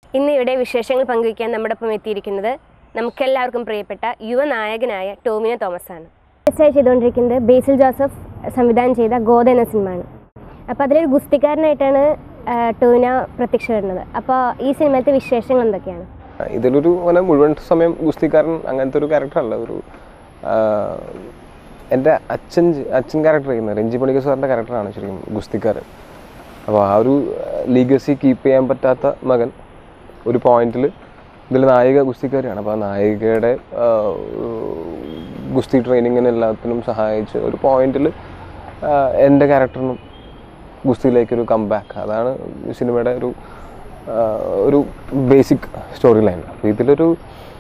ഇന്ന് ഇവിടെ വിശേഷങ്ങൾ പങ്കുവയ്ക്കാൻ നമ്മുടെ ഒപ്പം എത്തിയിരിക്കുന്നത് നമുക്കെല്ലാവർക്കും പ്രിയപ്പെട്ട യുവനായകനായ ടോമിനോ തോമസ് ആണ് ായി ചെയ്തുകൊണ്ടിരിക്കുന്നത് ബേസിൽ ജോസഫ് സംവിധാനം ചെയ്ത ഗോദ എന്ന സിനിമയാണ് അപ്പോൾ അതിലൊരു ഗുസ്തിക്കാരനായിട്ടാണ് ആ, ടോവിനോ പ്രത്യക്ഷപ്പെടുന്നത് അപ്പോൾ ഈ സിനിമയിലത്തെ വിശേഷങ്ങൾ എന്തൊക്കെയാണ് ഇതിലൊരു അങ്ങനെ മുഴുവൻ സമയം ഗുസ്തിക്കാരൻ അങ്ങനത്തെ ഒരു ക്യാരക്ടറല്ല ഒരു ആ, എൻ്റെ അച്ഛൻ ജ- അച്ഛൻ ക്യാരക്ടർ ചെയ്യുന്നത് രഞ്ജി പണിക്കർ സാറിൻ്റെ ക്യാരക്ടറാണ് ശരിക്കും ഗുസ്തിക്കാരൻ അപ്പോൾ ആ ഒരു ലീഗസി കീപ്പ് ചെയ്യാൻ പറ്റാത്ത മകൻ ഒരു പോയിന്റിൽ ഇതിൽ നായിക ഗുസ്തിക്കാരിയാണ് അപ്പോൾ ആ നായികയുടെ ആ, ഗുസ്തി ട്രെയിനിങ്ങിന് എല്ലാത്തിനും സഹായിച്ച് ഒരു പോയിന്റിൽ എൻ്റെ ക്യാരക്ടറിനും ഗുസ്തിയിലേക്കൊരു കം ബാക്ക് അതാണ് ഈ സിനിമയുടെ ഒരു ആ, ഒരു ബേസിക് സ്റ്റോറി ലൈൻ അപ്പോൾ ഇതിലൊരു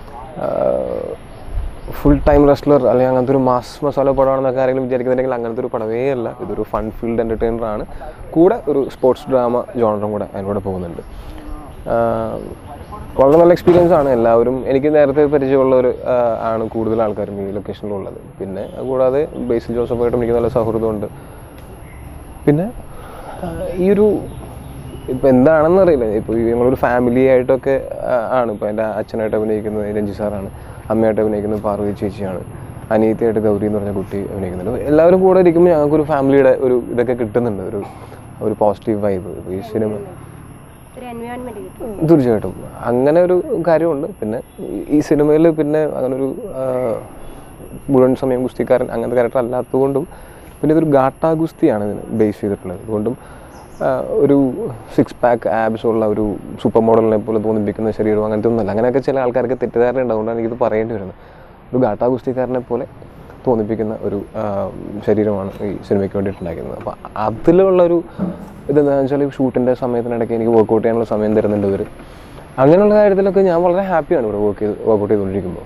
ഫുൾ ടൈം റെസ്ലർ അല്ലെങ്കിൽ അങ്ങനത്തെ ഒരു മാസ് മസാല പടമാണെന്നൊക്കെ ആരെങ്കിലും വിചാരിക്കുന്നുണ്ടെങ്കിൽ അങ്ങനത്തെ ഒരു പടമേ അല്ല ഇതൊരു ഫൺ ഫീൽഡ് എൻ്റർടൈനർ ആണ് കൂടെ ഒരു സ്പോർട്സ് ഡ്രാമ ജോണറും കൂടെ അതിലൂടെ പോകുന്നുണ്ട് ആ, വളരെ നല്ല എക്സ്പീരിയൻസ് ആണ് എല്ലാവരും എനിക്ക് നേരത്തെ പരിചയമുള്ള ഒരു ആ, ആണ് കൂടുതൽ ആൾക്കാരും ഈ ലൊക്കേഷനിലുള്ളത് പിന്നെ കൂടാതെ ബേസിൽ ജോസഫായിട്ടും എനിക്ക് നല്ല സൗഹൃദമുണ്ട് പിന്നെ ആ, ഈ ഒരു ഇപ്പം എന്താണെന്ന് അറിയില്ല ഇപ്പോൾ ഞങ്ങളൊരു ഫാമിലി ആയിട്ടൊക്കെ ആ, ആണ് ഇപ്പോൾ എൻ്റെ അച്ഛനായിട്ട് അഭിനയിക്കുന്നത് രഞ്ജി സാറാണ് അമ്മയായിട്ട് അഭിനയിക്കുന്നത് പാർവതി ചേച്ചിയാണ് അനിയത്തിയായിട്ട് ഗൗരി എന്ന് പറഞ്ഞ കുട്ടി അഭിനയിക്കുന്നുണ്ട് എല്ലാവരും കൂടെ ഇരിക്കുമ്പോൾ ഞങ്ങൾക്കൊരു ഫാമിലിയുടെ ഒരു ഇതൊക്കെ കിട്ടുന്നുണ്ട് ഒരു ഒരു പോസിറ്റീവ് വൈബ് ഈ സിനിമ ഒരു എൻവയോൺമെൻറ്റ് കിട്ടും തീർച്ചയായിട്ടും അങ്ങനെ ഒരു കാര്യമുണ്ട് പിന്നെ ഈ- ഈ സിനിമയിൽ പിന്നെ അങ്ങനെ ഒരു ആ, മുഴുവൻ സമയം ഗുസ്തിക്കാരൻ അങ്ങനത്തെ ക്യാരക്ടർ അല്ലാത്തതുകൊണ്ടും പിന്നെ ഇതൊരു ഗാട്ടാ ഗുസ്തിയാണ് ഇതിന് ബേസ് ചെയ്തിട്ടുള്ളത് അതുകൊണ്ടും ആ, ഒരു സിക്സ് പാക്ക് ആബ്സ് ഉള്ള ഒരു സൂപ്പർ മോഡലിനെ പോലെ തോന്നിപ്പിക്കുന്ന ശരീരം അങ്ങനത്തെ ഒന്നുമല്ല അങ്ങനെയൊക്കെ ചില ആൾക്കാർക്ക് തെറ്റിദ്ധാരണ ഉണ്ട് അതുകൊണ്ടാണ് എനിക്കിത് പറയേണ്ടി വരുന്നത് ഒരു ഗാട്ടാ ഗുസ്തിക്കാരനെ പോലെ തോന്നിപ്പിക്കുന്ന ഒരു ആ, ശരീരമാണ് ഈ സിനിമയ്ക്ക് വേണ്ടിയിട്ടുണ്ടാക്കുന്നത് അപ്പോൾ അതിലുള്ളൊരു ഇതെന്താണെന്ന് വെച്ചാൽ ഈ ഷൂട്ടിൻ്റെ സമയത്തിനിടയ്ക്ക് എനിക്ക് വർക്കൗട്ട് ചെയ്യാനുള്ള സമയം തരുന്നുണ്ട് ഇവർ അങ്ങനെയുള്ള കാര്യത്തിലൊക്കെ ഞാൻ വളരെ ഹാപ്പിയാണ് ഇവിടെ വർക്ക് ചെയ്ത് വർക്കൗട്ട് ചെയ്തുകൊണ്ടിരിക്കുമ്പോൾ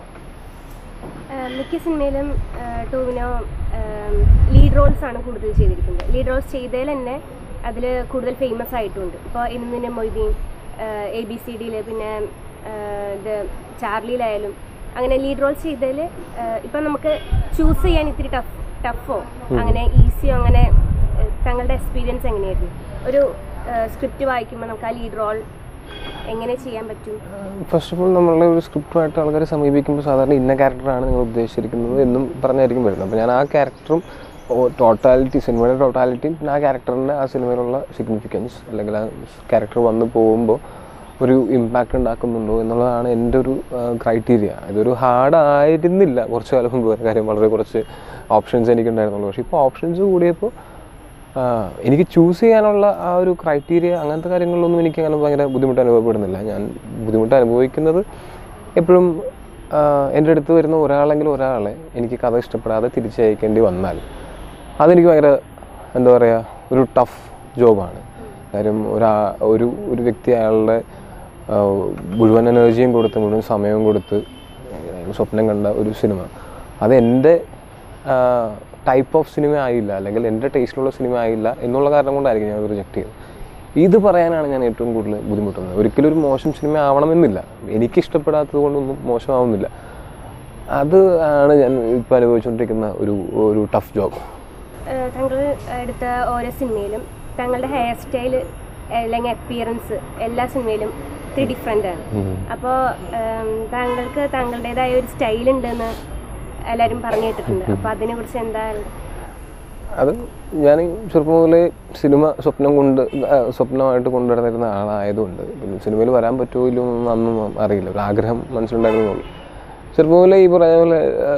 ആ, മിക്ക സിനിമയിലും ആ, ടോവിനോ ലീഡ് റോൾസ് ആണ് കൂടുതൽ ചെയ്തിരിക്കുന്നത് ലീഡ് റോൾസ് ചെയ്തതിൽ തന്നെ അതിൽ കൂടുതൽ ഫേമസ് ആയിട്ടുണ്ട് ഇപ്പോൾ ഇന്നിന് മൊയ്തീൻ എ ബി സി ഡിയിൽ പിന്നെ ആ, ഇത് ചാർലിയിലായാലും അങ്ങനെ ലീഡ് റോൾസ് ചെയ്തതിൽ ഇപ്പം നമുക്ക് ചൂസ് ചെയ്യാൻ ഇത്തിരി ടഫ് ടഫോ അങ്ങനെ ഈസിയോ അങ്ങനെ ആ, താങ്കളുടെ എക്സ്പീരിയൻസ് എങ്ങനെയായിരുന്നു ഒരു സ്ക്രിപ്റ്റ് വായിക്കുമ്പോൾ നമുക്ക് ആ ലീഡ് റോൾ എങ്ങനെ ചെയ്യാൻ പറ്റും ഫസ്റ്റ് ഓഫ് ഓൾ നമ്മളുടെ ഒരു സ്ക്രിപ്റ്റുമായിട്ട് ആൾക്കാരെ സമീപിക്കുമ്പോൾ സാധാരണ ഇന്ന ക്യാരക്ടറാണ് നിങ്ങൾ ഉദ്ദേശിച്ചിരിക്കുന്നത് എന്നും പറഞ്ഞായിരിക്കും വരുന്നത് അപ്പോൾ ഞാൻ ആ ക്യാരക്ടറും ടോട്ടാലിറ്റി സിനിമയുടെ ടോട്ടാലിറ്റിയും പിന്നെ ആ ക്യാരക്ടറിൻ്റെ ആ സിനിമയിലുള്ള സിഗ്നിഫിക്കൻസ് അല്ലെങ്കിൽ ആ ക്യാരക്ടർ വന്ന് പോകുമ്പോൾ ഒരു ഇമ്പാക്റ്റ് ഉണ്ടാക്കുന്നുണ്ടോ എന്നുള്ളതാണ് എൻ്റെ ഒരു ക്രൈറ്റീരിയ ഇതൊരു ഹാർഡ് ആയിരുന്നില്ല കുറച്ച് കാലം മുമ്പ് വരെ കാര്യം വളരെ കുറച്ച് ഓപ്ഷൻസ് എനിക്കുണ്ടായിരുന്നുള്ളൂ പക്ഷേ ഇപ്പോൾ ഓപ്ഷൻസ് കൂടിയപ്പോൾ ആ, എനിക്ക് ചൂസ് ചെയ്യാനുള്ള ആ ഒരു ക്രൈറ്റീരിയ അങ്ങനത്തെ കാര്യങ്ങളിലൊന്നും എനിക്ക് അങ്ങനെ ഭയങ്കര ബുദ്ധിമുട്ട് അനുഭവപ്പെടുന്നില്ല ഞാൻ ബുദ്ധിമുട്ട് അനുഭവിക്കുന്നത് എപ്പോഴും ആ, എൻ്റെ അടുത്ത് വരുന്ന ഒരാളെങ്കിലും ഒരാളെ എനിക്ക് കഥ ഇഷ്ടപ്പെടാതെ തിരിച്ചയക്കേണ്ടി വന്നാൽ അതെനിക്ക് ഭയങ്കര എന്താ പറയുക ഒരു ടഫ് ജോബാണ് കാര്യം ഒരാ ഒരു ഒരു വ്യക്തി അയാളുടെ ആ, മുഴുവൻ എനർജിയും കൊടുത്ത് മുഴുവൻ സമയവും കൊടുത്ത് അയാൾ സ്വപ്നം കണ്ട ഒരു സിനിമ അത് എൻ്റെ ടൈപ്പ് ഓഫ് സിനിമ ആയില്ല അല്ലെങ്കിൽ എൻ്റെ ടേസ്റ്റിലുള്ള സിനിമ ആയില്ല എന്നുള്ള കാരണം കൊണ്ടായിരിക്കും ഞാൻ റിജക്റ്റ് ചെയ്തത് ഇത് പറയാനാണ് ഞാൻ ഏറ്റവും കൂടുതൽ ബുദ്ധിമുട്ടുന്നത് ഒരിക്കലും ഒരു മോശം സിനിമ ആവണമെന്നില്ല എനിക്ക് ഇഷ്ടപ്പെടാത്തത് കൊണ്ടൊന്നും മോശമാവുന്നില്ല അത് ആണ് ഞാൻ ഇപ്പോൾ അനുഭവിച്ചുകൊണ്ടിരിക്കുന്ന ഒരു ഒരു ടഫ് ജോബ് ഏഹ് താങ്കൾ എടുത്ത ഓരോ സിനിമയിലും താങ്കളുടെ ഹെയർ സ്റ്റൈൽ അല്ലെങ്കിൽ അപ്പിയറൻസ് എല്ലാ സിനിമയിലും ഇത്തിരി ഡിഫറെൻ്റ് ആണ് അപ്പോൾ താങ്കൾക്ക് താങ്കളുടേതായ ഒരു സ്റ്റൈൽ ഉണ്ടെന്ന് എല്ലാവരും പറഞ്ഞു കേട്ടിട്ടുണ്ട് അപ്പോൾ അതിനെക്കുറിച്ച് എന്താ അത് ഞാൻ ചെറുപ്പം മുതലേ സിനിമ സ്വപ്നം കൊണ്ട് ആ, സ്വപ്നമായിട്ട് കൊണ്ടുവരുന്നിരുന്ന ആളായതുകൊണ്ട് പിന്നെ സിനിമയിൽ വരാൻ പറ്റുമോ ഇല്ലയോ എന്നൊന്നും അന്നും അറിയില്ല ഒരു ആഗ്രഹം മനസ്സിലുണ്ടായിരുന്നുള്ളൂ ചെറുപ്പം മുതലേ ഈ പറഞ്ഞ പോലെ ആ,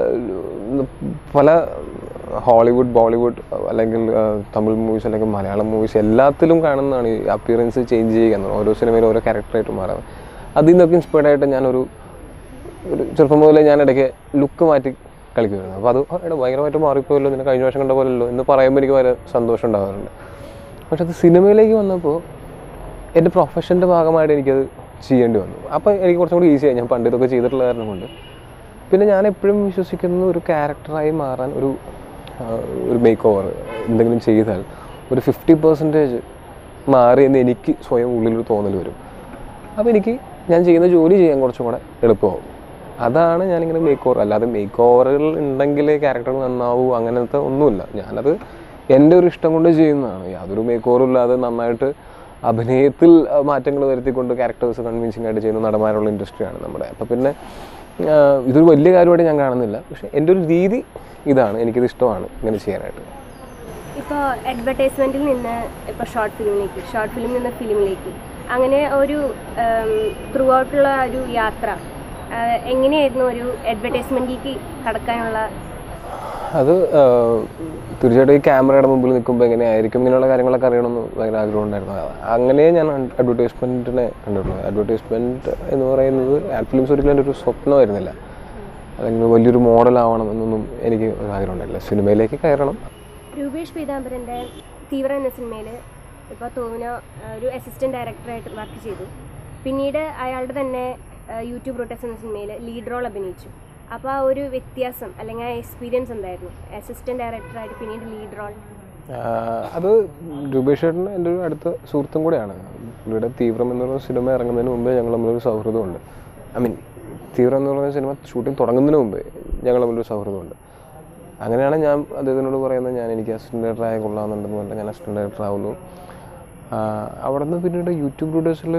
പല ഹോളിവുഡ് ബോളിവുഡ് അല്ലെങ്കിൽ ആ, തമിഴ് മൂവീസ് അല്ലെങ്കിൽ മലയാളം മൂവീസ് എല്ലാത്തിലും കാണുന്നതാണ് ഈ അപ്പിയറൻസ് ചേഞ്ച് ചെയ്യുക എന്നുള്ളത് ഓരോ സിനിമയിലും ഓരോ ക്യാരക്ടറായിട്ട് മാറുന്നത് അതിൽ നിന്നൊക്കെ ഇൻസ്പയർഡ് ആയിട്ട് ഞാനൊരു ഒരു ചെറുപ്പം മുതലേ ഞാൻ ഇടയ്ക്ക് ലുക്ക് മാറ്റി കളിക്കുമായിരുന്നു അപ്പോൾ അത് ആ, എടാ ഭയങ്കരമായിട്ട് മാറിപ്പോയല്ലോ നിന്നെ കഴിഞ്ഞ വർഷം കണ്ട പോലല്ലോ എന്ന് പറയുമ്പോൾ എനിക്ക് വളരെ സന്തോഷം ഉണ്ടാകാറുണ്ട് പക്ഷെ അത് സിനിമയിലേക്ക് വന്നപ്പോൾ എൻ്റെ പ്രൊഫഷൻ്റെ ഭാഗമായിട്ട് എനിക്കത് ചെയ്യേണ്ടി വന്നു അപ്പോൾ എനിക്ക് കുറച്ചും കൂടി ഈസിയായി ഞാൻ പണ്ട് ഇതൊക്കെ ചെയ്തിട്ടുള്ള കാരണം കൊണ്ട് പിന്നെ ഞാൻ എപ്പോഴും വിശ്വസിക്കുന്നത് ഒരു ക്യാരക്ടറായി മാറാൻ ഒരു ആ, ഒരു മേക്ക് ഓവർ എന്തെങ്കിലും ചെയ്താൽ ഒരു ഫിഫ്റ്റി പെർസെൻറ്റേജ് മാറി എന്ന് എനിക്ക് സ്വയം ഉള്ളിലൊരു തോന്നൽ വരും അപ്പോൾ എനിക്ക് ഞാൻ ചെയ്യുന്ന ജോലി ചെയ്യാൻ കുറച്ചും കൂടെ എളുപ്പമാവും അതാണ് ഞാനിങ്ങനെ മേക്ക് ഓവർ അല്ലാതെ മേക്ക് ഓവറുകൾ ഉണ്ടെങ്കിൽ ക്യാരക്ടർ നന്നാവൂ അങ്ങനത്തെ ഒന്നുമില്ല ഞാനത് എൻ്റെ ഒരു ഇഷ്ടം കൊണ്ട് ചെയ്യുന്നതാണ് യാതൊരു മേക്ക് ഓവറും ഇല്ലാതെ നന്നായിട്ട് അഭിനയത്തിൽ മാറ്റങ്ങൾ വരുത്തിക്കൊണ്ട് ക്യാരക്ടേഴ്സ് കൺവിൻസിങ് ആയിട്ട് ചെയ്യുന്ന നടന്മാരുള്ള ഇൻഡസ്ട്രിയാണ് നമ്മുടെ അപ്പോൾ പിന്നെ ആ, ഇതൊരു വലിയ കാര്യമായിട്ട് ഞാൻ കാണുന്നില്ല പക്ഷേ എൻ്റെ ഒരു രീതി ഇതാണ് എനിക്കിത് ഇഷ്ടമാണ് ഇങ്ങനെ ചെയ്യാനായിട്ട് ഇപ്പോൾ അഡ്വർടൈസ്മെൻറ്റിൽ നിന്ന് ഇപ്പോൾ ഷോർട്ട് ഫിലിമിലേക്ക് ഷോർട്ട് ഫിലിമിൽ നിന്ന് ഫിലിമിലേക്ക് അങ്ങനെ ഒരു ത്രൂ ഔട്ടുള്ള ഒരു യാത്ര ആ, എങ്ങനെയായിരുന്നു ഒരു അഡ്വർടൈസ്മെൻറ്റിലേക്ക് കടക്കാനുള്ള അത് ആ, തീർച്ചയായിട്ടും ഈ ക്യാമറയുടെ മുമ്പിൽ നിൽക്കുമ്പോൾ എങ്ങനെയായിരിക്കും ഇങ്ങനെയുള്ള കാര്യങ്ങളൊക്കെ അറിയണമെന്ന് ഭയങ്കര ആഗ്രഹം ഉണ്ടായിരുന്നു അങ്ങനെ ഞാൻ അഡ്വർടൈസ്മെൻറ്റിനെ കണ്ടിട്ടുള്ളത് അഡ്വർടൈസ്മെൻറ്റ് എന്ന് പറയുന്നത് ആഡ് ഫിലിംസ് ഒരിക്കലും എൻ്റെ ഒരു സ്വപ്നമായിരുന്നില്ല അല്ലെങ്കിൽ വലിയൊരു മോഡലാവണം എന്നൊന്നും എനിക്ക് ഒരു ആഗ്രഹം ഉണ്ടായില്ല സിനിമയിലേക്ക് കയറണം രൂപേഷ് പീതാംബരൻ്റെ തീവ്ര എന്ന സിനിമയിൽ ഇപ്പോൾ തോന്നുന്ന ഒരു അസിസ്റ്റൻറ്റ് ഡയറക്ടറായിട്ട് വർക്ക് ചെയ്തു പിന്നീട് അയാളുടെ തന്നെ ആ, യൂട്യൂബ് റൂട്ടസ് എന്ന സിനിമയിൽ ലീഡ് റോൾ അഭിനയിച്ചു അപ്പോൾ ആ ഒരു വ്യത്യാസം അല്ലെങ്കിൽ ആ എക്സ്പീരിയൻസ് എന്തായിരുന്നു അസിസ്റ്റൻറ്റ് ഡയറക്ടറായിട്ട് പിന്നീട് ലീഡ് റോൾ ആഹ് അത് രൂപേഷ് ചേട്ടൻ എൻ്റെ ഒരു അടുത്ത സുഹൃത്തും കൂടെയാണ് പുള്ളിയുടെ തീവ്രം എന്ന് പറയുന്ന സിനിമ ഇറങ്ങുന്നതിന് മുമ്പേ ഞങ്ങൾ തമ്മിലൊരു സൗഹൃദമുണ്ട് ഐ മീൻ തീവ്രം എന്ന് പറയുന്ന സിനിമ ഷൂട്ടിംഗ് തുടങ്ങുന്നതിന് മുമ്പേ ഞങ്ങൾ തമ്മിലൊരു സൗഹൃദമുണ്ട് അങ്ങനെയാണ് ഞാൻ അദ്ദേഹത്തിനോട് പറയുന്നത് ഞാൻ എനിക്ക് അസിസ്റ്റൻറ്റ് ഡയറക്ടർ ആയ കൊള്ളാമെന്നുണ്ടെന്ന് പറഞ്ഞാൽ ഞാൻ അസിസ്റ്റൻറ്റ് ഡയറക്ടർ ആവുന്നു ആഹ് അവിടെ നിന്ന് പിന്നീട് യൂട്യൂബ് വീഡിയോസിൽ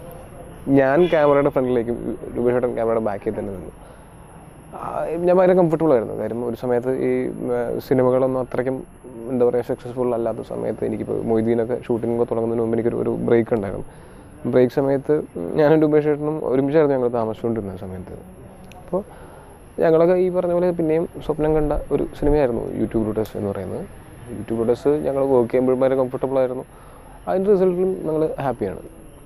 ഞാൻ ക്യാമറയുടെ ഫ്രണ്ടിലേക്ക് രൂപേഷ് ചേട്ടൻ ക്യാമറയുടെ ബാക്കിൽ തന്നെ നിന്നു ആ, ഞാൻ ഭയങ്കര കംഫർട്ടബിൾ ആയിരുന്നു കാര്യം ഒരു സമയത്ത് ഈ ഉം, സിനിമകളൊന്നും അത്രയ്ക്കും എന്താ പറയുക സക്സസ്ഫുൾ അല്ലാത്ത സമയത്ത് എനിക്കിപ്പോൾ മൊയ്തീനൊക്കെ ഷൂട്ടിംഗ് ഒക്കെ തുടങ്ങുന്നതിന് മുമ്പ് എനിക്കൊരു ഒരു ബ്രേക്ക് ഉണ്ടായിരുന്നു ബ്രേക്ക് സമയത്ത് ഞാനും രൂപേഷ് ചേട്ടനും ഒരുമിച്ചായിരുന്നു ഞങ്ങൾ താമസിച്ചുകൊണ്ടിരുന്ന സമയത്ത് അപ്പോൾ ഞങ്ങളൊക്കെ ഈ പറഞ്ഞ പോലെ പിന്നെയും സ്വപ്നം കണ്ട ഒരു സിനിമയായിരുന്നു യൂട്യൂബ് റൂട്ടേഴ്സ് എന്ന് പറയുന്നത് യൂട്യൂബ് റൂട്ടേഴ്സ് ഞങ്ങൾ വർക്ക് ചെയ്യുമ്പോഴും ഭയങ്കര കംഫർട്ടബിൾ ആയിരുന്നു അതിൻ്റെ റിസൾട്ടിലും ഞങ്ങൾ ഹാപ്പിയാണ്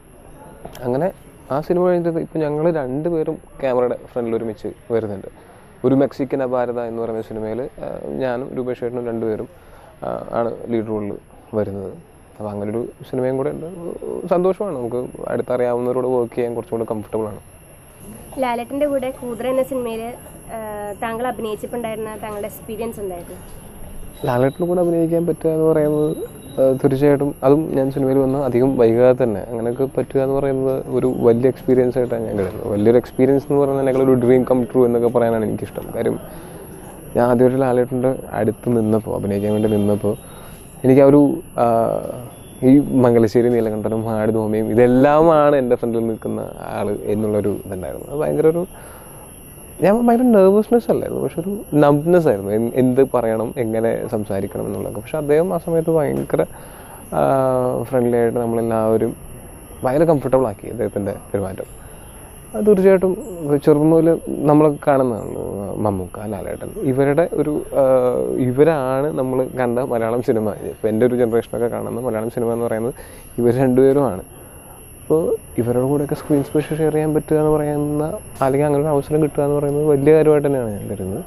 അങ്ങനെ ആ സിനിമ കഴിഞ്ഞിട്ട് ഇപ്പം ഞങ്ങൾ രണ്ടുപേരും ക്യാമറയുടെ ഫ്രണ്ടിൽ ഒരുമിച്ച് വരുന്നുണ്ട് ഒരു മെക്സിക്കൻ അപാരത എന്ന് പറയുന്ന സിനിമയിൽ ഞാനും രൂപേഷ് ചേട്ടനും രണ്ടുപേരും ആ, ആണ് ലീഡ് റോളിൽ വരുന്നത് അപ്പോൾ അങ്ങനൊരു സിനിമയും കൂടെ ഉണ്ട് സന്തോഷമാണ് നമുക്ക് അടുത്തറിയാവുന്നവരോട് വർക്ക് ചെയ്യാൻ കുറച്ചും കൂടെ കംഫർട്ടബിൾ ആണ് ലാലേട്ടൻ്റെ കൂടെ കൂതറ എന്ന സിനിമയിൽ താങ്കൾ അഭിനയിച്ചപ്പോൾ ഉണ്ടായിരുന്ന താങ്കളുടെ എക്സ്പീരിയൻസ് എന്തായിരുന്നു ലാലേട്ടന് കൂടെ അഭിനയിക്കാൻ പറ്റുക എന്ന് പറയുന്നത് ആ, തീർച്ചയായിട്ടും അതും ഞാൻ സിനിമയിൽ വന്ന് അധികം വൈകാതെ തന്നെ അങ്ങനെയൊക്കെ പറ്റുക എന്ന് പറയുന്നത് ഒരു വലിയ എക്സ്പീരിയൻസ് ആയിട്ടാണ് ഞാൻ കരുതുന്നത് വലിയൊരു എക്സ്പീരിയൻസ് എന്ന് പറയുന്നതിനേക്കാൾ ഒരു ഡ്രീം കം ട്രൂ എന്നൊക്കെ പറയാനാണ് എനിക്കിഷ്ടം കാര്യം ഞാൻ ആദ്യമായിട്ട് ലാലേട്ടൻ്റെ അടുത്ത് നിന്നപ്പോൾ അഭിനയിക്കാൻ വേണ്ടി നിന്നപ്പോൾ എനിക്ക് ആ ഒരു ആ, ഈ മംഗലശ്ശേരി നീലകണ്ഠനും ഹാട് ധോമിയും ഇതെല്ലാമാണ് എൻ്റെ ഫ്രണ്ടിൽ നിൽക്കുന്ന ആൾ എന്നുള്ളൊരു ഇതുണ്ടായിരുന്നു അത് ഭയങ്കര ഒരു ഞാൻ ഭയങ്കര നെർവസ്നെസ് അല്ലായിരുന്നു പക്ഷെ ഒരു നബ്നെസ് ആയിരുന്നു എൻ- എന്ത് പറയണം എങ്ങനെ സംസാരിക്കണം എന്നുള്ളതൊക്കെ പക്ഷെ അദ്ദേഹം ആ സമയത്ത് ഭയങ്കര ഫ്രണ്ട്ലി ആയിട്ട് നമ്മളെല്ലാവരും ഭയങ്കര കംഫർട്ടബിൾ ആക്കി അദ്ദേഹത്തിൻ്റെ പെരുമാറ്റം അത് തീർച്ചയായിട്ടും ചെറുപ്പം മുതൽ നമ്മളൊക്കെ കാണുന്നതാണല്ലോ മമ്മൂക്ക ലാലേട്ടൻ ഇവരുടെ ഒരു ആ, ഇവരാണ് നമ്മൾ കണ്ട മലയാളം സിനിമ ഇപ്പം എൻ്റെ ഒരു ജനറേഷനൊക്കെ കാണുന്ന മലയാളം സിനിമ എന്ന് പറയുന്നത് ഇവർ രണ്ടുപേരുമാണ് അപ്പോൾ ഇവരുടെ കൂടെയൊക്കെ സ്ക്രീൻ സ്പേസ് ഷെയർ ചെയ്യാൻ പറ്റുക എന്ന് പറയുന്ന അല്ലെങ്കിൽ അങ്ങനെ ഒരു അവസരം കിട്ടുക എന്ന് പറയുന്നത് വലിയ കാര്യമായിട്ട് തന്നെയാണ് ഞാൻ കരുതുന്നത്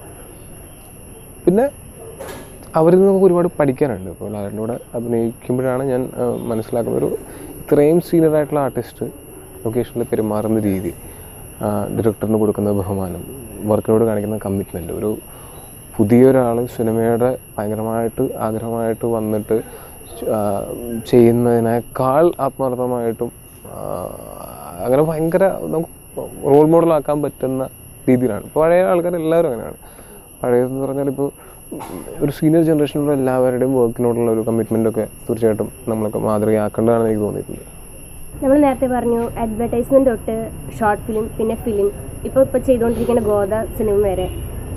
പിന്നെ അവരിൽ നിന്ന് നമുക്ക് ഒരുപാട് പഠിക്കാനുണ്ട് ഇപ്പോൾ ലാലേട്ടൻ്റെ കൂടെ അഭിനയിക്കുമ്പോഴാണ് ഞാൻ ആ, മനസ്സിലാക്കുന്നത് ഒരു ഇത്രയും സീനിയർ ആയിട്ടുള്ള ആർട്ടിസ്റ്റ് ലൊക്കേഷനിൽ പെരുമാറുന്ന രീതി ഡയറക്ടറിന് കൊടുക്കുന്ന ബഹുമാനം വർക്കിനോട് കാണിക്കുന്ന കമ്മിറ്റ്മെൻറ്റ് ഒരു പുതിയൊരാൾ സിനിമയുടെ ഭയങ്കരമായിട്ട് ആഗ്രഹമായിട്ട് വന്നിട്ട് ആ, ചെയ്യുന്നതിനേക്കാൾ ആത്മാർത്ഥമായിട്ടും ആ, അങ്ങനെ ഭയങ്കര നമുക്ക് റോൾ മോഡലാക്കാൻ പറ്റുന്ന രീതിയിലാണ് ഇപ്പോൾ പഴയ ആൾക്കാർ എല്ലാവരും അങ്ങനെയാണ് പഴയതെന്ന് പറഞ്ഞാൽ ഇപ്പോൾ ഒരു സീനിയർ ജനറേഷനിലുള്ള എല്ലാവരുടെയും വർക്കിനോടുള്ള ഒരു കമ്മിറ്റ്മെൻ്റ് ഒക്കെ തീർച്ചയായിട്ടും നമ്മളൊക്കെ മാതൃകയാക്കേണ്ടതാണെന്ന് എനിക്ക് തോന്നിയിട്ടുണ്ട് നമ്മൾ നേരത്തെ പറഞ്ഞു അഡ്വർടൈസ്മെന്റ് തൊട്ട് ഷോർട്ട് ഫിലിം പിന്നെ ഫിലിം ഇപ്പോൾ ഇപ്പോൾ ചെയ്തുകൊണ്ടിരിക്കുന്ന ഗോദ സിനിമ വരെ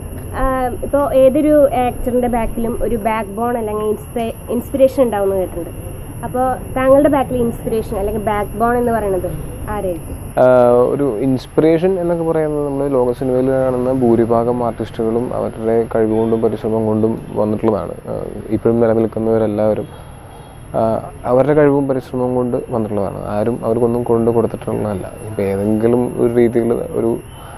ഇപ്പോൾ ഏതൊരു ആക്ടറിൻ്റെ ബാക്കിലും ഒരു ബാക്ക് ബോൺ അല്ലെങ്കിൽ ഇൻസ്പെ ഇൻസ്പിറേഷൻ ഉണ്ടാവുമെന്ന് കേട്ടിട്ടുണ്ട് അപ്പോൾ താങ്കളുടെ ബാക്കിൽ ഇൻസ്പിറേഷൻ അല്ലെങ്കിൽ ബാക്ക് ബോൺ എന്ന് പറയുന്നത് ആരായിരിക്കും ആഹ് ഒരു ഇൻസ്പിറേഷൻ എന്നൊക്കെ പറയുന്നത് നമ്മൾ ലോക സിനിമയിൽ കാണുന്ന ഭൂരിഭാഗം ആർട്ടിസ്റ്റുകളും അവരുടെ കഴിവുകൊണ്ടും പരിശ്രമം കൊണ്ടും വന്നിട്ടുള്ളതാണ് ആഹ് ഇപ്പോഴും നിലനിൽക്കുന്നവരെല്ലാവരും ആഹ് അവരുടെ കഴിവും പരിശ്രമവും കൊണ്ട് വന്നിട്ടുള്ളതാണ് ആരും അവർക്കൊന്നും കൊണ്ട് കൊടുത്തിട്ടുള്ളതല്ല ഇപ്പോൾ ഏതെങ്കിലും ഒരു രീതിയിൽ ഒരു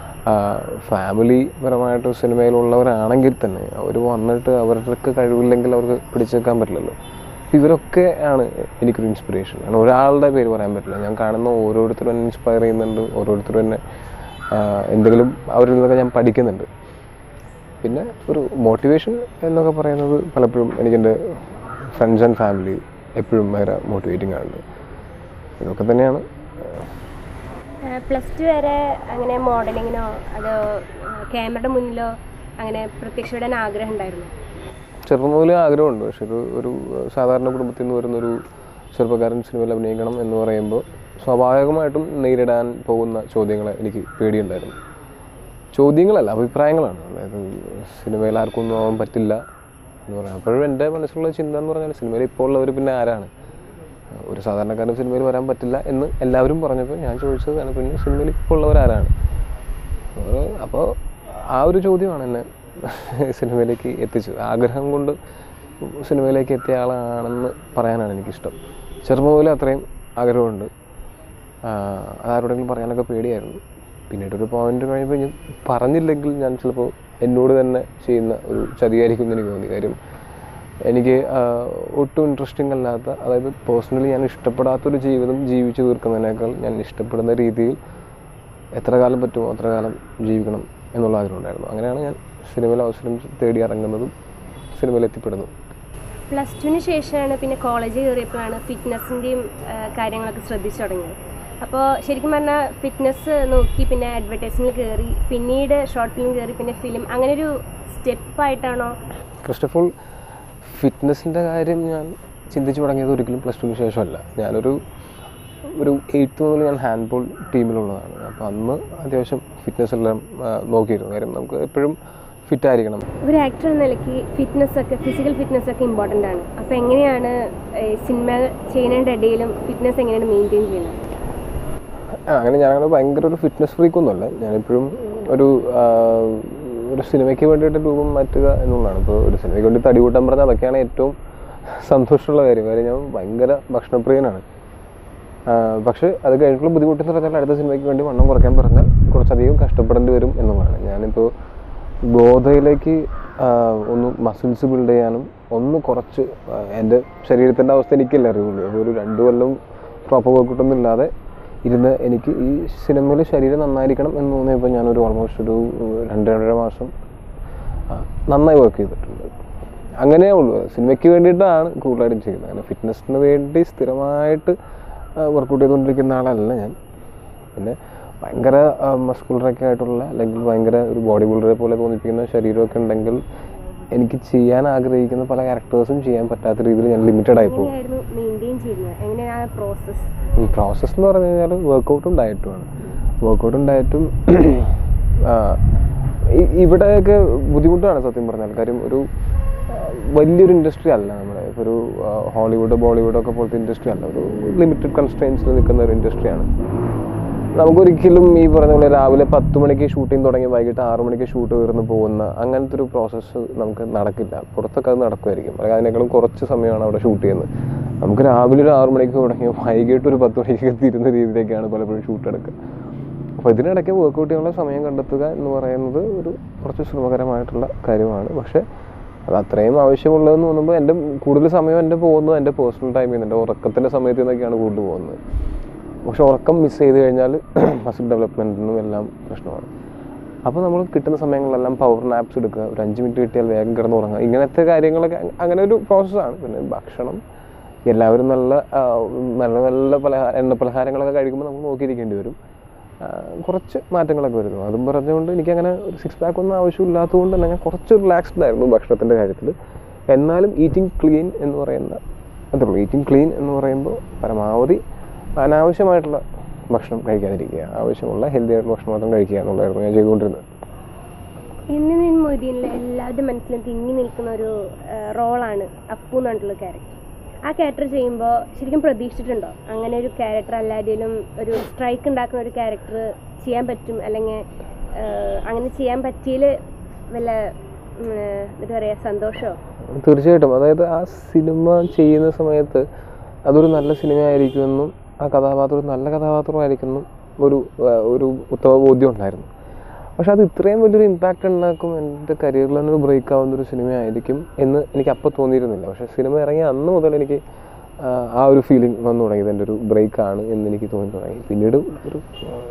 ഫാമിലി പരമായിട്ട് സിനിമയിലുള്ളവരാണെങ്കിൽ തന്നെ അവർ വന്നിട്ട് അവർക്ക് കഴിവില്ലെങ്കിൽ അവർക്ക് പിടിച്ചേക്കാൻ പറ്റില്ലല്ലോ ഇവരൊക്കെ ആണ് എനിക്കൊരു ഇൻസ്പിറേഷൻ കാരണം ഒരാളുടെ പേര് പറയാൻ പറ്റില്ല ഞാൻ കാണുന്ന ഓരോരുത്തരും എന്നെ ഇൻസ്പയർ ചെയ്യുന്നുണ്ട് ഓരോരുത്തരും എന്നെ ആഹ് എന്തെങ്കിലും അവരിൽ നിന്നൊക്കെ ഞാൻ പഠിക്കുന്നുണ്ട് പിന്നെ ഒരു മോട്ടിവേഷൻ എന്നൊക്കെ പറയുന്നത് പലപ്പോഴും എനിക്കെൻ്റെ ഫ്രണ്ട്സ് ആൻഡ് ഫാമിലി എപ്പോഴും ഭയങ്കര മോട്ടിവേറ്റിംഗ് ആണ് ഇതൊക്കെ തന്നെയാണ് പ്ലസ് ടു വരെ അങ്ങനെ മോഡലിങ്ങിനോ അതോ ക്യാമറയുടെ മുന്നിലോ അങ്ങനെ പ്രത്യക്ഷപ്പെടാൻ ആഗ്രഹം ഉണ്ടായിരുന്നു ചെറുപ്പം മുതലേ ആഗ്രഹമുണ്ട് പക്ഷെ ഒരു ഒരു സാധാരണ കുടുംബത്തിൽ നിന്ന് വരുന്നൊരു ചെറുപ്പക്കാരൻ സിനിമയിൽ അഭിനയിക്കണം എന്ന് പറയുമ്പോൾ സ്വാഭാവികമായിട്ടും നേരിടാൻ പോകുന്ന ചോദ്യങ്ങൾ എനിക്ക് പേടിയുണ്ടായിരുന്നു ചോദ്യങ്ങളല്ല അഭിപ്രായങ്ങളാണ് അതായത് സിനിമയിൽ ആർക്കും ഒന്നും ആവാൻ പറ്റില്ല എന്ന് പറയാം അപ്പോഴും എൻ്റെ മനസ്സിലുള്ള ചിന്ത എന്ന് പറഞ്ഞാൽ സിനിമയിൽ ഇപ്പോൾ ഉള്ളവർ പിന്നെ ആരാണ് ഒരു സാധാരണക്കാരൻ സിനിമയിൽ വരാൻ പറ്റില്ല എന്ന് എല്ലാവരും പറഞ്ഞപ്പോൾ ഞാൻ ചോദിച്ചതാണ് പിന്നെ സിനിമയിൽ ഇപ്പോൾ ഉള്ളവർ ആരാണ് അപ്പോൾ ആ ഒരു ചോദ്യമാണ് എന്നെ സിനിമയിലേക്ക് എത്തിച്ചത് ആഗ്രഹം കൊണ്ട് സിനിമയിലേക്ക് എത്തിയ ആളാണെന്ന് പറയാനാണ് എനിക്കിഷ്ടം ചെറുപ്പം മുതലേ അത്രയും ആഗ്രഹമുണ്ട് ആഹ് അതാരോടെങ്കിലും പറയാനൊക്കെ പേടിയായിരുന്നു പിന്നീട് ഒരു പോയിന്റ് കഴിയുമ്പോൾ ഞാൻ പറഞ്ഞില്ലെങ്കിൽ ഞാൻ ചിലപ്പോൾ എന്നോട് തന്നെ ചെയ്യുന്ന ഒരു ചതിയായിരിക്കും എന്ന് എനിക്ക് തോന്നി കാര്യം എനിക്ക് ആഹ് ഒട്ടും ഇൻട്രസ്റ്റിംഗ് അല്ലാത്ത അതായത് പേഴ്സണലി ഞാൻ ഇഷ്ടപ്പെടാത്തൊരു ജീവിതം ജീവിച്ചു തീർക്കുന്നതിനേക്കാൾ ഞാൻ ഇഷ്ടപ്പെടുന്ന രീതിയിൽ എത്ര കാലം പറ്റുമോ അത്ര കാലം ജീവിക്കണം എന്നുള്ള ആഗ്രഹം ഉണ്ടായിരുന്നു അങ്ങനെയാണ് ഞാൻ സിനിമയിൽ അവസരം തേടി ഇറങ്ങുന്നതും സിനിമയിൽ എത്തിപ്പെടുന്നതും പ്ലസ് ടുവിന് ശേഷമാണ് പിന്നെ കോളേജിൽ കയറിയപ്പോഴാണ് ഫിറ്റ്നസ്സിൻ്റെയും കാര്യങ്ങളൊക്കെ ശ്രദ്ധിച്ചു തുടങ്ങിയത് അപ്പോൾ ശരിക്കും പറഞ്ഞാൽ ഫിറ്റ്നസ് നോക്കി പിന്നെ അഡ്വർടൈസിങ്ങിൽ കയറി പിന്നീട് ഷോർട്ട് ഫിലിം കയറി പിന്നെ ഫിലിം അങ്ങനെ ഒരു സ്റ്റെപ്പായിട്ടാണോ ഫസ്റ്റ് ഓഫ് ഓൾ ഫിറ്റ്നസിൻ്റെ കാര്യം ഞാൻ ചിന്തിച്ചു തുടങ്ങിയത് ഒരിക്കലും പ്ലസ് ടുവിന് ശേഷമല്ല ഞാനൊരു ഒരു എയ്ത്ത് മുതൽ ഞാൻ ഹാൻഡ് ബോൾ ടീമിലുള്ളതാണ് അപ്പോൾ അന്ന് അത്യാവശ്യം ഫിറ്റ്നസ് എല്ലാം ആ, നോക്കിയിരുന്നു കാര്യം നമുക്ക് എപ്പോഴും ഫിറ്റ് ആയിരിക്കണം ഒരു ആക്ടർ എന്ന നിലയ്ക്ക് ഫിറ്റ്നസ് ഒക്കെ ഫിസിക്കൽ ഫിറ്റ്നസ് ഒക്കെ ഇമ്പോർട്ടൻ്റ് ആണ് അപ്പോൾ എങ്ങനെയാണ് ഏഹ്, സിനിമ ചെയ്യുന്നതിൻ്റെ ഇടയിലും ഫിറ്റ്നസ് എങ്ങനെയാണ് മെയിൻറ്റെയിൻ ചെയ്യുന്നത് ആ, അങ്ങനെ ഞാനങ്ങനെ ഭയങ്കര ഒരു ഫിറ്റ്നസ് ഫ്രീക്കൊന്നുമല്ല ഞാനെപ്പോഴും ഒരു ആ, ഒരു സിനിമയ്ക്ക് വേണ്ടിയിട്ട് രൂപം മാറ്റുക എന്നുള്ളതാണ് ഇപ്പോൾ ഒരു സിനിമയ്ക്ക് വേണ്ടി തടി കൂട്ടാൻ പറഞ്ഞാൽ അതൊക്കെയാണ് ഏറ്റവും സന്തോഷമുള്ള കാര്യം കാര്യം ഞാൻ ഭയങ്കര ഭക്ഷണപ്രിയനാണ് ആ, പക്ഷേ അത് കഴിഞ്ഞിട്ടുള്ള ബുദ്ധിമുട്ടെന്ന് പറഞ്ഞാൽ അടുത്ത സിനിമയ്ക്ക് വേണ്ടി വണ്ണം കുറയ്ക്കാൻ പറഞ്ഞാൽ കുറച്ചധികം കഷ്ടപ്പെടേണ്ടി വരും എന്നുള്ളതാണ് ഞാനിപ്പോൾ ഗോതയിലേക്ക് ആ, ഒന്ന് മസിൽസ് ബിൽഡ് ചെയ്യാനും ഒന്ന് കുറച്ച് ആ, എൻ്റെ ശരീരത്തിൻ്റെ അവസ്ഥ എനിക്കല്ല അറിയുള്ളൂ അപ്പോൾ ഒരു രണ്ട് കൊല്ലം പ്രോപ്പർ വർക്കൗട്ടൊന്നും ഇല്ലാതെ ഇരുന്ന് എനിക്ക് ഈ സിനിമയിൽ ശരീരം നന്നായിരിക്കണം എന്ന് തോന്നിയപ്പോൾ ഞാനൊരു ഓൾമോസ്റ്റ് ഒരു രണ്ട് രണ്ടര മാസം ആ, നന്നായി വർക്ക് ചെയ്തിട്ടുണ്ട് അങ്ങനെയേ ഉള്ളൂ സിനിമയ്ക്ക് വേണ്ടിയിട്ടാണ് കൂടുതലായിട്ടും ചെയ്യുന്നത് അങ്ങനെ ഫിറ്റ്നസ്സിന് വേണ്ടി സ്ഥിരമായിട്ട് വർക്കൗട്ട് ചെയ്തുകൊണ്ടിരിക്കുന്ന ആളല്ല ഞാൻ പിന്നെ ഭയങ്കര മസ്കുലറൊക്കെ ആയിട്ടുള്ള അല്ലെങ്കിൽ ഭയങ്കര ഒരു ബോഡി ബിൽഡറെ പോലെ തോന്നിപ്പിക്കുന്ന ശരീരമൊക്കെ ഉണ്ടെങ്കിൽ എനിക്ക് ചെയ്യാൻ ആഗ്രഹിക്കുന്ന പല ക്യാരക്ടേഴ്സും ചെയ്യാൻ പറ്റാത്ത രീതിയിൽ ഞാൻ ലിമിറ്റഡ് ആയി പോകും എങ്ങനെയായിരുന്നു മെയിൻറ്റെയിൻ ചെയ്യുന്നത് എങ്ങനെയാണ് ആ പ്രോസസ്സ് പ്രോസസ്സ് എന്ന് പറഞ്ഞു കഴിഞ്ഞാൽ വർക്കൗട്ടും ഡയറ്റുമാണ് വർക്കൗട്ടും ഡയറ്റും ഇവിടെയൊക്കെ ബുദ്ധിമുട്ടാണ് സത്യം പറഞ്ഞാൽ കാര്യം ഒരു ആ, വലിയൊരു ഇൻഡസ്ട്രി അല്ല നമ്മുടെ ഇപ്പോൾ ഒരു ആ, ഹോളിവുഡ് ബോളിവുഡ് ഒക്കെ പോലത്തെ ഇൻഡസ്ട്രി അല്ല ഒരു ലിമിറ്റഡ് കൺസ്ട്രെയിൻസിൽ നിൽക്കുന്ന ഒരു ഇൻഡസ്ട്രിയാണ് നമുക്കൊരിക്കലും ഈ പറഞ്ഞ പോലെ രാവിലെ പത്ത് മണിക്ക് ഷൂട്ടിംഗ് തുടങ്ങി വൈകിട്ട് ആറ് മണിക്ക് ഷൂട്ട് തീർന്ന് പോകുന്ന അങ്ങനത്തെ ഒരു പ്രോസസ്സ് നമുക്ക് നടക്കില്ല പുറത്തൊക്കെ അത് നടക്കുമായിരിക്കും അല്ലെങ്കിൽ അതിനേക്കാളും കുറച്ച് സമയമാണ് അവിടെ ഷൂട്ട് ചെയ്യുന്നത് നമുക്ക് രാവിലെ ഒരു ആറ് മണിക്ക് തുടങ്ങി വൈകിട്ട് ഒരു പത്ത് മണിക്ക് തീരുന്ന രീതിയിലേക്കാണ് പലപ്പോഴും ഷൂട്ട് എടുക്കുക അപ്പോൾ ഇതിനിടയ്ക്ക് വർക്കൗട്ട് ചെയ്യാനുള്ള സമയം കണ്ടെത്തുക എന്ന് പറയുന്നത് ഒരു കുറച്ച് ശ്രമകരമായിട്ടുള്ള കാര്യമാണ് പക്ഷേ അത് അത്രയും ആവശ്യമുള്ളതെന്ന് തോന്നുമ്പോൾ എൻ്റെ കൂടുതൽ സമയം എൻ്റെ പോകുന്നത് എൻ്റെ പേഴ്സണൽ ടൈമിൽ നിന്ന് എൻ്റെ ഉറക്കത്തിൻ്റെ സമയത്ത് നിന്നൊക്കെയാണ് കൂടുതൽ പോകുന്നത് പക്ഷെ ഉറക്കം മിസ് ചെയ്ത് കഴിഞ്ഞാൽ മസിൽ ഡെവലപ്മെൻറ്റിനും എല്ലാം പ്രശ്നമാണ് അപ്പോൾ നമ്മൾ കിട്ടുന്ന സമയങ്ങളിലെല്ലാം പവർ നാപ്സ് എടുക്കുക ഒരു അഞ്ച് മിനിറ്റ് കിട്ടിയാൽ വേഗം കിടന്ന് ഉറങ്ങുക ഇങ്ങനത്തെ കാര്യങ്ങളൊക്കെ അ- അങ്ങനെ ഒരു പ്രോസസ്സാണ് പിന്നെ ഭക്ഷണം എല്ലാവരും നല്ല ആ, നല്ല നല്ല പലഹാര എണ്ണ പലഹാരങ്ങളൊക്കെ കഴിക്കുമ്പോൾ നമ്മൾ നോക്കിയിരിക്കേണ്ടി വരും ആ, കുറച്ച് മാറ്റങ്ങളൊക്കെ വരുന്നു അതും പറഞ്ഞുകൊണ്ട് എനിക്കങ്ങനെ ഒരു സിക്സ് പാക്ക് ഒന്നും ആവശ്യമില്ലാത്തതുകൊണ്ട് തന്നെ ഞാൻ കുറച്ച് റിലാക്സ്ഡ് ആയിരുന്നു ഭക്ഷണത്തിൻ്റെ കാര്യത്തിൽ എന്നാലും ഈറ്റിംഗ് ക്ലീൻ എന്ന് പറയുന്ന അതേ ഉള്ളൂ ഈറ്റിംഗ് ക്ലീൻ എന്ന് പറയുമ്പോൾ പരമാവധി അനാവശ്യമായിട്ടുള്ള ഭക്ഷണം കഴിക്കാതിരിക്കുക ആവശ്യമുള്ള ഹെൽത്തി ആയിട്ടുള്ള ഭക്ഷണം മാത്രം കഴിക്കുക എന്നുള്ളതായിരുന്നു ഞാൻ ചെയ്തുകൊണ്ടിരുന്നത് ഇന്ന് നിൻ മൊയ്തീനിലെ എല്ലാവരുടെ മനസ്സിലും തിങ്ങി നിൽക്കുന്ന ഒരു റോളാണ് അപ്പു എന്ന് പറഞ്ഞിട്ടുള്ള ക്യാരക്ടർ ആ ക്യാരക്ടർ ചെയ്യുമ്പോൾ ശരിക്കും പ്രതീക്ഷിച്ചിട്ടുണ്ടോ അങ്ങനെ ഒരു ക്യാരക്ടർ അല്ലാതെയും ഒരു സ്ട്രൈക്ക് ഉണ്ടാക്കുന്ന ഒരു ക്യാരക്ടർ ചെയ്യാൻ പറ്റും അല്ലെങ്കിൽ അങ്ങനെ ചെയ്യാൻ പറ്റിയതിൽ വല്ല ഉം, ഏഹ്, എന്താ പറയുക സന്തോഷമോ തീർച്ചയായിട്ടും അതായത് ആ സിനിമ ചെയ്യുന്ന സമയത്ത് അതൊരു നല്ല സിനിമ ആയിരിക്കുമെന്നും ആ കഥാപാത്രം ഒരു നല്ല കഥാപാത്രമായിരിക്കുമെന്നും ഒരു ആ, ഒരു ഉത്തമ ബോധ്യം ഉണ്ടായിരുന്നു പക്ഷെ അത് ഇത്രയും വലിയൊരു ഇമ്പാക്റ്റ് ഉണ്ടാക്കും എൻ്റെ കരിയറിൽ തന്നെ ഒരു ബ്രേക്ക് ആവുന്ന ഒരു സിനിമയായിരിക്കും എന്ന് എനിക്ക് അപ്പോൾ തോന്നിയിരുന്നില്ല പക്ഷെ സിനിമ ഇറങ്ങിയ അന്ന് മുതൽ എനിക്ക് ആ, ആ ഒരു ഫീലിംഗ് വന്നു തുടങ്ങി ഇതെൻ്റെ ഒരു ബ്രേക്ക് ആണ് എന്ന് എനിക്ക് തോന്നി തുടങ്ങി പിന്നീട് ഒരു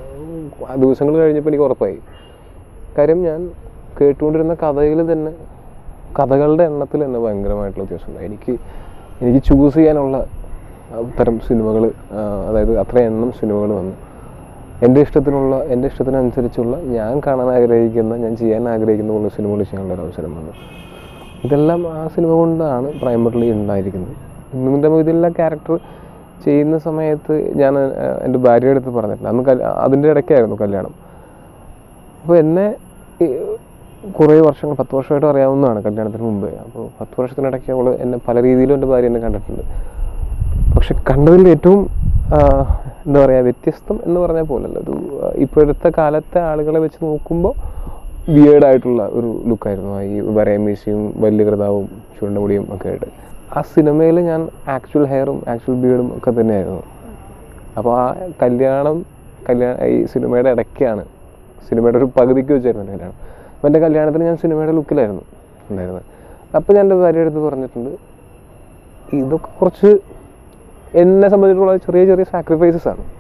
ആ, ദിവസങ്ങൾ കഴിഞ്ഞപ്പോൾ എനിക്ക് ഉറപ്പായി കാര്യം ഞാൻ കേട്ടുകൊണ്ടിരുന്ന കഥയിൽ തന്നെ കഥകളുടെ എണ്ണത്തിൽ തന്നെ ഭയങ്കരമായിട്ടുള്ള വ്യത്യാസമുണ്ട് എനിക്ക് എനിക്ക് ചൂസ് ചെയ്യാനുള്ള ആ, തരം സിനിമകൾ അതായത് അത്ര എണ്ണം സിനിമകൾ വന്നു എൻ്റെ ഇഷ്ടത്തിനുള്ള എൻ്റെ ഇഷ്ടത്തിനനുസരിച്ചുള്ള ഞാൻ കാണാൻ ആഗ്രഹിക്കുന്ന ഞാൻ ചെയ്യാൻ ആഗ്രഹിക്കുന്ന ഉള്ള സിനിമകൾ ചെയ്യാനുള്ള ഒരു അവസരം വന്നു ഇതെല്ലാം ആ സിനിമ കൊണ്ടാണ് പ്രൈമറിലി ഉണ്ടായിരിക്കുന്നത് ഇന്നിൻ്റെ ഇതിലുള്ള ക്യാരക്ടർ ചെയ്യുന്ന സമയത്ത് ഞാൻ ആ, എൻ്റെ ഭാര്യയുടെ അടുത്ത് പറഞ്ഞിട്ടുണ്ട് അന്ന് കല്യാ അതിൻ്റെ ഇടയ്ക്കായിരുന്നു കല്യാണം അപ്പോൾ എന്നെ ഈ കുറേ വർഷങ്ങൾ പത്ത് വർഷമായിട്ട് അറിയാവുന്നതാണ് കല്യാണത്തിന് മുമ്പേ അപ്പോൾ പത്ത് വർഷത്തിനിടയ്ക്ക് അവൾ എന്നെ പല രീതിയിലും എൻ്റെ ഭാര്യ എന്നെ കണ്ടിട്ടുണ്ട് പക്ഷെ കണ്ടതിൽ ഏറ്റവും ആ, എന്താ പറയുക വ്യത്യസ്തം എന്ന് പറഞ്ഞാൽ പോലല്ല ഒരു ആ, ഇപ്പോഴത്തെ കാലത്തെ ആളുകളെ വെച്ച് നോക്കുമ്പോൾ വിയേർഡായിട്ടുള്ള ഒരു ലുക്കായിരുന്നു ഈ വരയം മീശയും വലിയ കൃതാവും ചുരുണ്ട മുടിയും ഒക്കെ ആയിട്ട് ആ സിനിമയിൽ ഞാൻ ആക്ച്വൽ ഹെയറും ആക്ച്വൽ ബീഡും ഒക്കെ തന്നെയായിരുന്നു അപ്പോൾ ആ കല്യാണം കല്യാണ ഈ സിനിമയുടെ ഇടയ്ക്കാണ് സിനിമയുടെ ഒരു പകുതിക്ക് വെച്ചായിരുന്നു എൻ്റെ കല്യാണം അപ്പോൾ എൻ്റെ കല്യാണത്തിന് ഞാൻ സിനിമയുടെ ലുക്കിലായിരുന്നു ഉണ്ടായിരുന്നത് അപ്പോൾ ഞാൻ എൻ്റെ ഭാര്യയുടെ അടുത്ത് പറഞ്ഞിട്ടുണ്ട് ഇതൊക്കെ കുറച്ച് എന്നെ സംബന്ധിച്ചിട്ടുള്ള ചെറിയ ചെറിയ സാക്രിഫൈസസ് ആണ്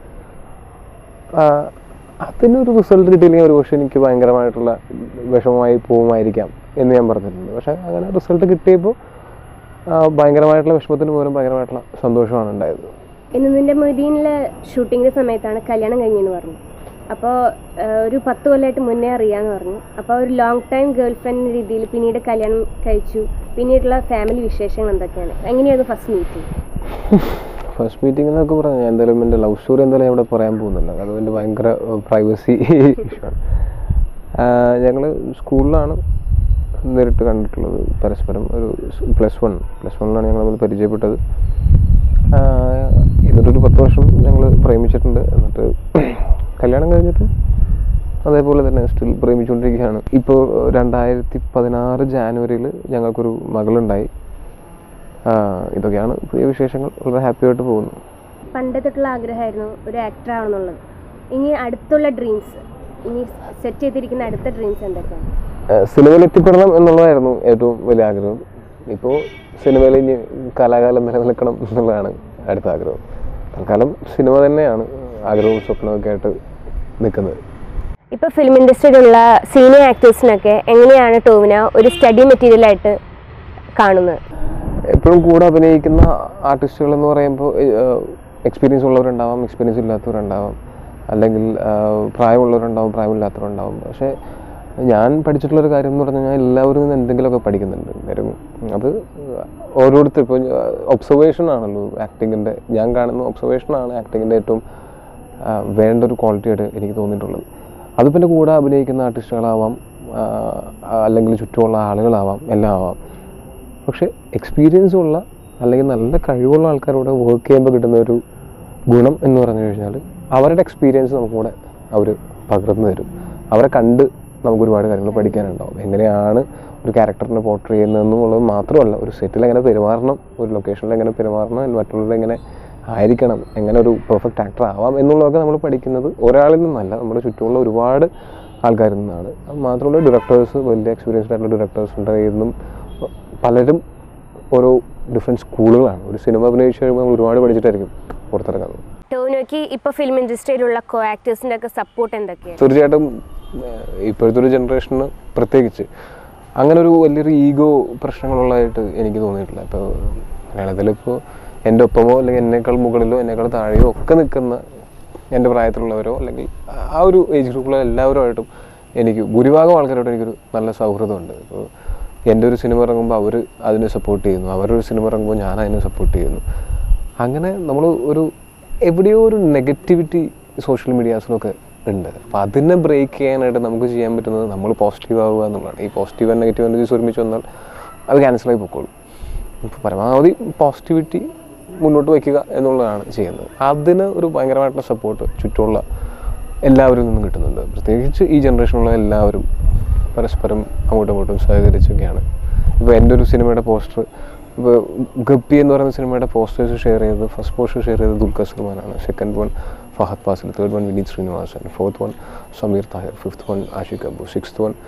ആ, അതിനൊരു റിസൾട്ട് കിട്ടിയില്ലെങ്കിൽ ഒരു പക്ഷേ എനിക്ക് ഭയങ്കരമായിട്ടുള്ള വിഷമമായി പോകുമായിരിക്കാം എന്ന് ഞാൻ പറഞ്ഞിട്ടുണ്ട് പക്ഷേ അങ്ങനെ റിസൾട്ട് കിട്ടിയപ്പോൾ ആ, ഭയങ്കരമായിട്ടുള്ള വിഷമത്തിന് പോലും ഭയങ്കരമായിട്ടുള്ള സന്തോഷമാണ് ഉണ്ടായത് ഇന്ന് നിന്റെ മൊയ്തീനിലെ ഷൂട്ടിങ്ങിൻ്റെ സമയത്താണ് കല്യാണം കഴിഞ്ഞെന്ന് പറഞ്ഞു അപ്പോൾ ഒരു പത്ത് കൊല്ലമായിട്ട് മുന്നേ അറിയാമെന്ന് പറഞ്ഞു അപ്പോൾ ഒരു ലോങ് ടൈം ഗേൾ ഫ്രണ്ട് രീതിയിൽ പിന്നീട് കല്യാണം കഴിച്ചു പിന്നീടുള്ള ഫാമിലി വിശേഷങ്ങൾ എന്തൊക്കെയാണ് എങ്ങനെയായിരുന്നു ഫസ്റ്റ് മീറ്റിംഗ് ഫസ്റ്റ് മീറ്റിംഗ് എന്നൊക്കെ പറഞ്ഞാൽ ഞാൻ എന്തായാലും എൻ്റെ ലവ് സ്റ്റോറി എന്തായാലും ഞാൻ ഇവിടെ പറയാൻ പോകുന്നില്ല അത് എൻ്റെ ഭയങ്കര പ്രൈവസി ഇഷ്യൂ ആണ് ഞങ്ങൾ സ്കൂളിലാണ് നേരിട്ട് കണ്ടിട്ടുള്ളത് പരസ്പരം ഒരു പ്ലസ് വൺ പ്ലസ് വണ്ണിലാണ് ഞങ്ങൾ തമ്മിൽ പരിചയപ്പെട്ടത് ആ, എന്നിട്ടൊരു പത്ത് വർഷം ഞങ്ങൾ പ്രേമിച്ചിട്ടുണ്ട് എന്നിട്ട് കല്യാണം കഴിഞ്ഞിട്ടും അതേപോലെ തന്നെ സ്റ്റിൽ പ്രേമിച്ചുകൊണ്ടിരിക്കുകയാണ് ഇപ്പോൾ രണ്ടായിരത്തി പതിനാറ് ജാനുവരിയിൽ ഞങ്ങൾക്കൊരു മകളുണ്ടായി ആ, ഇതൊക്കെയാണ് പുതിയ വിശേഷങ്ങൾ വളരെ ഹാപ്പി ആയിട്ട് പോകുന്നു പണ്ട് തൊട്ടുള്ള ആഗ്രഹമായിരുന്നു ഒരു ആക്ടർ ആവണമെന്നുള്ളത് ഇനി അടുത്തുള്ള ഡ്രീംസ് ഇനി സെറ്റ് ചെയ്തിരിക്കുന്ന അടുത്ത ഡ്രീംസ് എന്തൊക്കെയാണ് ആ, സിനിമയിൽ എത്തിപ്പെടണം എന്നുള്ളതായിരുന്നു ഏറ്റവും വലിയ ആഗ്രഹം ഇപ്പോൾ സിനിമയിൽ ഇനി കലാകാലം നിലനിൽക്കണം എന്നുള്ളതാണ് അടുത്ത ആഗ്രഹം തൽക്കാലം സിനിമ തന്നെയാണ് ആഗ്രഹവും സ്വപ്നമൊക്കെ ആയിട്ട് നിൽക്കുന്നത് ഇപ്പോൾ ഫിലിം ഇൻഡസ്ട്രിയിലുള്ള സീനിയർ ആക്ടേഴ്സിനൊക്കെ എങ്ങനെയാണ് ടോവിന ഒരു സ്റ്റഡി മെറ്റീരിയലായിട്ട് കാണുന്നത് എപ്പോഴും കൂടെ അഭിനയിക്കുന്ന ആർട്ടിസ്റ്റുകൾ എന്ന് പറയുമ്പോൾ എക്സ്പീരിയൻസ് ഉള്ളവരുണ്ടാവാം എക്സ്പീരിയൻസ് ഇല്ലാത്തവരുണ്ടാവാം അല്ലെങ്കിൽ ആ, പ്രായമുള്ളവരുണ്ടാവും പ്രായമില്ലാത്തവരുണ്ടാവും പക്ഷേ ഞാൻ പഠിച്ചിട്ടുള്ളൊരു കാര്യം എന്ന് പറഞ്ഞു കഴിഞ്ഞാൽ എല്ലാവരും നിന്ന് എന്തെങ്കിലുമൊക്കെ പഠിക്കുന്നുണ്ട് എല്ലാവരും അത് ഓരോരുത്തർ ഇപ്പോൾ ഒബ്സർവേഷൻ ആണല്ലോ ആക്ടിങ്ങിൻ്റെ ഞാൻ കാണുന്ന ഒബ്സർവേഷനാണ് ആക്ടിങ്ങിൻ്റെ ഏറ്റവും ആ, വേണ്ട ഒരു ക്വാളിറ്റി ആയിട്ട് എനിക്ക് തോന്നിയിട്ടുള്ളത് അത് പിന്നെ കൂടെ അഭിനയിക്കുന്ന ആർട്ടിസ്റ്റുകളാവാം ആ, അല്ലെങ്കിൽ ചുറ്റുമുള്ള ആളുകളാവാം എല്ലാം ആവാം പക്ഷേ എക്സ്പീരിയൻസ് ഉള്ള അല്ലെങ്കിൽ നല്ല കഴിവുള്ള ആൾക്കാരോട് വർക്ക് ചെയ്യുമ്പോൾ കിട്ടുന്ന ഒരു ഗുണം എന്ന് പറഞ്ഞു കഴിഞ്ഞാൽ അവരുടെ എക്സ്പീരിയൻസ് നമുക്കൂടെ അവർ പകർന്നു തരും അവരെ കണ്ട് നമുക്ക് ഒരുപാട് കാര്യങ്ങൾ പഠിക്കാനുണ്ടാവും എങ്ങനെയാണ് ഒരു ക്യാരക്ടറിനെ പോർട്രേ ചെയ്യുന്നതെന്നുള്ളത് മാത്രമല്ല ഒരു സെറ്റിൽ എങ്ങനെ പെരുമാറണം ഒരു ലൊക്കേഷനിൽ എങ്ങനെ പെരുമാറണം and മറ്റുള്ളവരെ എങ്ങനെ ആയിരിക്കണം എങ്ങനെ ഒരു പെർഫെക്റ്റ് ആക്ടർ ആവാം എന്നുള്ളതൊക്കെ നമ്മൾ പഠിക്കുന്നത് ഒരാളിൽ നിന്നല്ല നമ്മുടെ ചുറ്റുമുള്ള ഒരുപാട് ആൾക്കാരിൽ നിന്നാണ് അത് മാത്രമല്ല ഡയറക്ടേഴ്സ് വലിയ എക്സ്പീരിയൻസ്ഡ് ആയിട്ടുള്ള ഡയറക്ടേഴ്സിൻ്റെ കയ്യിൽ നിന്നും പലരും ഓരോ ഡിഫറെൻറ്റ് സ്കൂളുകളാണ് ഒരു സിനിമ അഭിനയിച്ച് കഴിയുമ്പോൾ നമ്മൾ ഒരുപാട് പഠിച്ചിട്ടായിരിക്കും പുറത്തിറങ്ങുന്നത് ടോവിനോയ്ക്ക് ഇപ്പോൾ ഫിലിം ഇൻഡസ്ട്രിയിലുള്ള കോ ആക്ടേഴ്സിൻ്റെ ഒക്കെ സപ്പോർട്ട് എന്തൊക്കെയാണ് തീർച്ചയായിട്ടും ഏഹ്, ഇപ്പോഴത്തെ ഒരു ജനറേഷന് പ്രത്യേകിച്ച് അങ്ങനെ ഒരു വലിയൊരു ഈഗോ പ്രശ്നങ്ങളുള്ളതായിട്ട് എനിക്ക് തോന്നിയിട്ടില്ല ഇപ്പോൾ മലയാളത്തിലിപ്പോൾ എൻ്റെ ഒപ്പമോ അല്ലെങ്കിൽ എന്നേക്കാൾ മുകളിലോ എന്നേക്കാൾ താഴെയോ ഒക്കെ നിൽക്കുന്ന എൻ്റെ പ്രായത്തിലുള്ളവരോ അല്ലെങ്കിൽ ആ ഒരു ഏജ് ഗ്രൂപ്പിലുള്ള എല്ലാവരുമായിട്ടും എനിക്ക് ഭൂരിഭാഗം ആൾക്കാരോട് എനിക്കൊരു നല്ല സൗഹൃദമുണ്ട് ഇപ്പോൾ എൻ്റെ ഒരു സിനിമ ഇറങ്ങുമ്പോൾ അവർ അതിനെ സപ്പോർട്ട് ചെയ്യുന്നു അവരുടെ ഒരു സിനിമ ഇറങ്ങുമ്പോൾ ഞാൻ അതിനെ സപ്പോർട്ട് ചെയ്യുന്നു അങ്ങനെ നമ്മൾ ഒരു എവിടെയോ ഒരു നെഗറ്റിവിറ്റി സോഷ്യൽ മീഡിയാസിലൊക്കെ ഉണ്ട് അപ്പോൾ അതിനെ ബ്രേക്ക് ചെയ്യാനായിട്ട് നമുക്ക് ചെയ്യാൻ പറ്റുന്നത് നമ്മൾ പോസിറ്റീവ് ആവുക എന്നുള്ളതാണ് ഈ പോസിറ്റീവ് ആൻഡ് നെഗറ്റീവ് എനർജീസ് ഒരുമിച്ച് വന്നാൽ അത് ക്യാൻസലായി പൊക്കോളും ഇപ്പോൾ പരമാവധി പോസിറ്റിവിറ്റി മുന്നോട്ട് വയ്ക്കുക എന്നുള്ളതാണ് ചെയ്യുന്നത് അതിന് ഒരു ഭയങ്കരമായിട്ടുള്ള സപ്പോർട്ട് ചുറ്റുമുള്ള എല്ലാവരിൽ നിന്നും കിട്ടുന്നുണ്ട് പ്രത്യേകിച്ച് ഈ ജനറേഷനിലുള്ള എല്ലാവരും പരസ്പരം അങ്ങോട്ടും ഇങ്ങോട്ടും സഹകരിച്ചൊക്കെയാണ് ഇപ്പോൾ എൻ്റെ ഒരു സിനിമയുടെ പോസ്റ്റർ ഇപ്പോൾ ഗപ്പി എന്ന് പറയുന്ന സിനിമയുടെ പോസ്റ്റേഴ്സ് ഷെയർ ചെയ്തത് ഫസ്റ്റ് പോസ്റ്റർ ഷെയർ ചെയ്തത് ദുൽഖർ സൽമാനാണ് second one Fahadh Faasil third one Vineeth Sreenivasan fourth one Sameer Thahir fifth one Aashiq Abu sixth one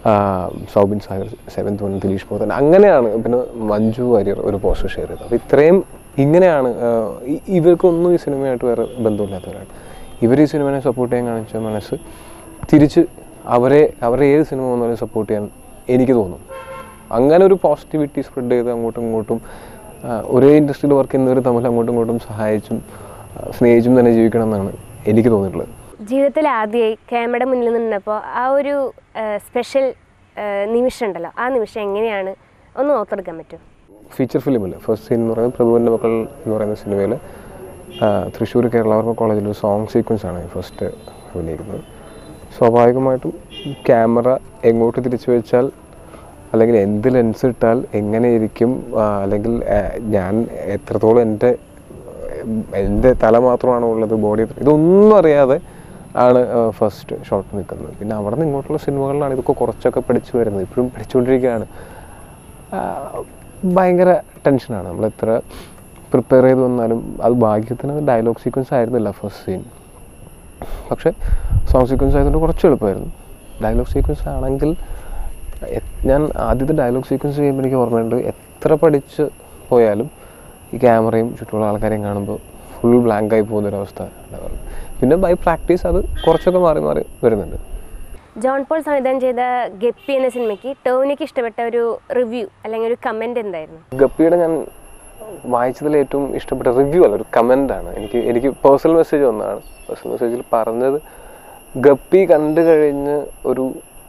Soubin Shahir seventh one Dileesh Pothan അങ്ങനെയാണ് പിന്നെ മഞ്ജു വാര്യർ ഒരു പോസ്റ്റർ ഷെയർ ചെയ്തത് അപ്പോൾ ഇത്രയും ഇങ്ങനെയാണ് ആ, ഇ- ഇവർക്കൊന്നും ഈ സിനിമയായിട്ട് വേറെ ബന്ധമില്ലാത്തവരാണ് ഇവർ ഈ സിനിമയെ സപ്പോർട്ട് ചെയ്യാൻ കാണിച്ച മനസ്സ് തിരിച്ച് അവരെ അവരെ ഏത് സിനിമ വന്നാലും സപ്പോർട്ട് ചെയ്യാൻ എനിക്ക് തോന്നും അങ്ങനെ ഒരു പോസിറ്റിവിറ്റി സ്പ്രെഡ് ചെയ്ത് അങ്ങോട്ടും ഇങ്ങോട്ടും ആ, ഒരേ ഇൻഡസ്ട്രിയിൽ വർക്ക് ചെയ്യുന്നവർ തമ്മിൽ അങ്ങോട്ടും ഇങ്ങോട്ടും സഹായിച്ചും ആ, സ്നേഹിച്ചും തന്നെ ജീവിക്കണം എന്നാണ് എനിക്ക് തോന്നിയിട്ടുള്ളത് ജീവിതത്തിൽ ആദ്യമായി ക്യാമറയുടെ മുന്നിൽ നിന്നപ്പോൾ ആ ഒരു സ്പെഷ്യൽ നിമിഷം ഉണ്ടല്ലോ ആ നിമിഷം എങ്ങനെയാണ് ഒന്ന് ഓർത്തെടുക്കാൻ പറ്റും ഫീച്ചർ ഫിലിമിൽ ഫസ്റ്റ് സീൻ എന്ന് പറയുന്നത് പ്രഭുവിൻ്റെ മക്കൾ എന്ന് പറയുന്ന സിനിമയിൽ തൃശ്ശൂർ കേരളവർമ്മ കോളേജിൽ ഒരു സോങ് സീക്വൻസ് ആണ് ഫസ്റ്റ് അഭിനയിക്കുന്നത് സ്വാഭാവികമായിട്ടും ക്യാമറ എങ്ങോട്ട് തിരിച്ചു വെച്ചാൽ അല്ലെങ്കിൽ എന്ത് ലെൻസ് ഇട്ടാൽ എങ്ങനെയിരിക്കും ആ, അല്ലെങ്കിൽ ആ, ഞാൻ എത്രത്തോളം എൻ്റെ എൻ്റെ തല മാത്രമാണോ ഉള്ളത് ബോഡി ഇതൊന്നും അറിയാതെ ആണ് ഫസ്റ്റ് ഷോട്ട് നിൽക്കുന്നത് പിന്നെ അവിടെ നിന്ന് ഇങ്ങോട്ടുള്ള സിനിമകളിലാണ് ഇതൊക്കെ കുറച്ചൊക്കെ പഠിച്ചു വരുന്നത് ഇപ്പോഴും പഠിച്ചുകൊണ്ടിരിക്കുകയാണ് ആ, ഭയങ്കര ടെൻഷനാണ് നമ്മൾ എത്ര പ്രിപ്പയർ ചെയ്ത് വന്നാലും അത് ഭാഗ്യത്തിന് ഡയലോഗ് സീക്വൻസ് ആയിരുന്നില്ല ഫസ്റ്റ് സീൻ പക്ഷേ സോങ് സീക്വൻസ് ആയതുകൊണ്ട് കുറച്ച് എളുപ്പമായിരുന്നു ഡയലോഗ് സീക്വൻസ് ആണെങ്കിൽ എ- ഞാൻ ആദ്യത്തെ ഡയലോഗ് സീക്വൻസ് ചെയ്യുമ്പോൾ എനിക്ക് ഓർമ്മയുണ്ട് എത്ര പഠിച്ച് പോയാലും ഈ ക്യാമറയും ചുറ്റുമുള്ള ആൾക്കാരെയും കാണുമ്പോൾ ഫുൾ ബ്ലാങ്ക് ആയി പോകുന്നൊരവസ്ഥ ഉണ്ടാവാറുണ്ട് പിന്നെ ബൈ പ്രാക്ടീസ് അത് കുറച്ചൊക്കെ മാറി മാറി വരുന്നുണ്ട് ജോൺ പോൾ സംവിധാനം ചെയ്ത ഗപ്പി എന്ന സിനിമയ്ക്ക് ടോവിനിക്ക് ഇഷ്ടപ്പെട്ട ഒരു റിവ്യൂ അല്ലെങ്കിൽ ഒരു കമന്റ് എന്തായിരുന്നു ഗപ്പിയുടെ ഞാൻ വായിച്ചതിൽ ഏറ്റവും ഇഷ്ടപ്പെട്ട റിവ്യൂ അല്ല ഒരു കമൻ്റ് ആണ് എനിക്ക് എനിക്ക് പേഴ്സണൽ മെസ്സേജ് വന്നതാണ് പേഴ്സണൽ മെസ്സേജിൽ പറഞ്ഞത് ഗപ്പി കണ്ടു കഴിഞ്ഞ് ഒരു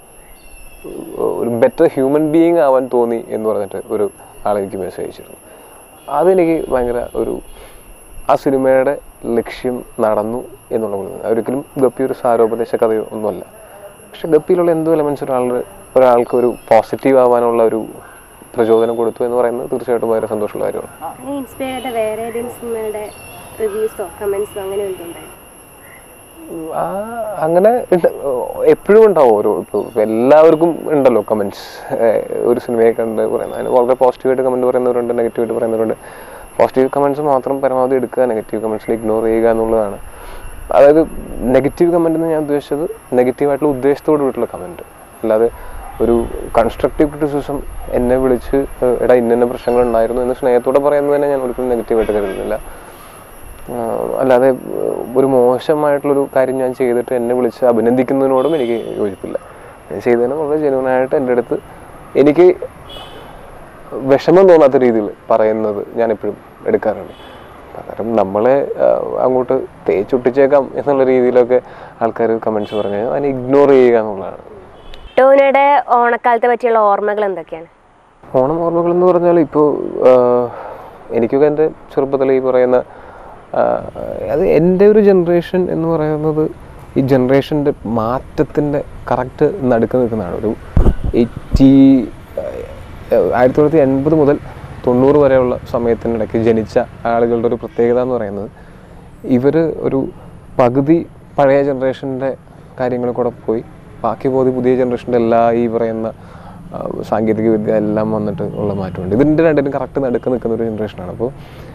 ഒരു ബെറ്റർ ഹ്യൂമൻ ബീയിങ് ആവാൻ തോന്നി എന്ന് പറഞ്ഞിട്ട് ഒരു ആളെനിക്ക് മെസ്സേജ് അയച്ചിരുന്നു അതെനിക്ക് ഭയങ്കര ഒരു ആ സിനിമയുടെ ലക്ഷ്യം നടന്നു എന്നുള്ള പോലെ തോന്നി. ഒരിക്കലും ഗപ്പി ഒരു സാരോപദേശ കഥയോ ഒന്നുമല്ല പക്ഷെ ഗപ്പിയിലുള്ള എന്തോ എലമെൻസ് ഒരാളുടെ ഒരാൾക്ക് ഒരു പോസിറ്റീവ് ആവാനുള്ള ഒരു പ്രചോദനം കൊടുത്തു എന്ന് പറയുന്നത് തീർച്ചയായിട്ടും വളരെ സന്തോഷമുള്ള കാര്യമാണ് അങ്ങനെ ഇൻസ്പയർ ചെയ്ത വേറെ ഏതെങ്കിലും സിനിമയുടെ റിവ്യൂസോ കമന്റ്സോ അങ്ങനെ വല്ലതുണ്ടായിരുന്നു ആ അങ്ങനെ ഉണ്ട്. എപ്പോഴും ഉണ്ടാവും ഓരോ ഇപ്പോൾ എല്ലാവർക്കും ഉണ്ടല്ലോ കമൻറ്റ്സ് ഒരു സിനിമയെ കണ്ട് പറയുന്നത് അതിന് വളരെ പോസിറ്റീവായിട്ട് കമൻറ്റ് പറയുന്നവരുണ്ട് നെഗറ്റീവായിട്ട് പറയുന്നവരുണ്ട് പോസിറ്റീവ് കമൻറ്റ്സ് മാത്രം പരമാവധി എടുക്കുക നെഗറ്റീവ് കമൻറ്റ്സിൽ ഇഗ്നോർ ചെയ്യുക എന്നുള്ളതാണ് അതായത് നെഗറ്റീവ് കമൻ്റ് എന്ന് ഞാൻ ഉദ്ദേശിച്ചത് നെഗറ്റീവായിട്ടുള്ള ഉദ്ദേശത്തോട് കൂടിയിട്ടുള്ള കമൻറ്റ് അല്ലാതെ ഒരു കൺസ്ട്രക്റ്റീവ് ക്രിറ്റിസിസം എന്നെ വിളിച്ച് ഏഹ്, എടാ ഇന്ന ഇന്ന പ്രശ്നങ്ങൾ ഉണ്ടായിരുന്നു എന്ന് സ്നേഹത്തോടെ പറയുന്നതിനെ ഞാൻ ഒരിക്കലും നെഗറ്റീവായിട്ട് കരുതുന്നില്ല ആഹ് അല്ലാതെ ഏഹ് ഒരു മോശമായിട്ടുള്ളൊരു കാര്യം ഞാൻ ചെയ്തിട്ട് എന്നെ വിളിച്ച് അഭിനന്ദിക്കുന്നതിനോടും എനിക്ക് യോജിപ്പില്ല ഞാൻ ചെയ്തതിന് വളരെ ജെനുവനായിട്ട് എൻ്റെ അടുത്ത് എനിക്ക് വിഷമം തോന്നാത്ത രീതിയിൽ പറയുന്നത് ഞാൻ എപ്പോഴും എടുക്കാറുണ്ട് പകരം നമ്മളെ ആഹ് അങ്ങോട്ട് തേച്ചൊട്ടിച്ചേക്കാം എന്നുള്ള രീതിയിലൊക്കെ ആൾക്കാർ കമൻറ്റ്സ് പറഞ്ഞു കഴിഞ്ഞാൽ അതിനെ ഇഗ്നോർ ചെയ്യുക എന്നുള്ളതാണ് ടോവിനോയുടെ ഓണക്കാലത്തെ പറ്റിയുള്ള ഓർമ്മകൾ എന്തൊക്കെയാണ് ഓണം ഓർമ്മകൾ എന്ന് പറഞ്ഞാൽ ഇപ്പോൾ എനിക്കൊക്കെ എൻ്റെ ചെറുപ്പത്തിൽ ഈ പറയുന്ന ആ, അത് എൻ്റെ ഒരു ജനറേഷൻ എന്ന് പറയുന്നത് ഈ ജനറേഷൻ്റെ മാറ്റത്തിൻ്റെ കറക്റ്റ് നടുക്ക് നിൽക്കുന്നതാണ് ഒരു എയ്റ്റി ആയിരത്തി തൊള്ളായിരത്തി എൺപത് മുതൽ തൊണ്ണൂറ് വരെയുള്ള സമയത്തിനിടയ്ക്ക് ജനിച്ച ആളുകളുടെ ഒരു പ്രത്യേകത എന്ന് പറയുന്നത് ഇവർ ഒരു പകുതി പഴയ ജനറേഷൻ്റെ കാര്യങ്ങളിൽ കൂടെ പോയി ബാക്കി പകുതി പുതിയ ജനറേഷൻ്റെ എല്ലാ ഈ പറയുന്ന ആ, സാങ്കേതിക വിദ്യ എല്ലാം വന്നിട്ട് ഉള്ള മാറ്റമുണ്ട് ഇതിൻ്റെ രണ്ടിനും കറക്റ്റ് നടുക്ക് നിൽക്കുന്ന ഒരു ജനറേഷനാണ് അപ്പോൾ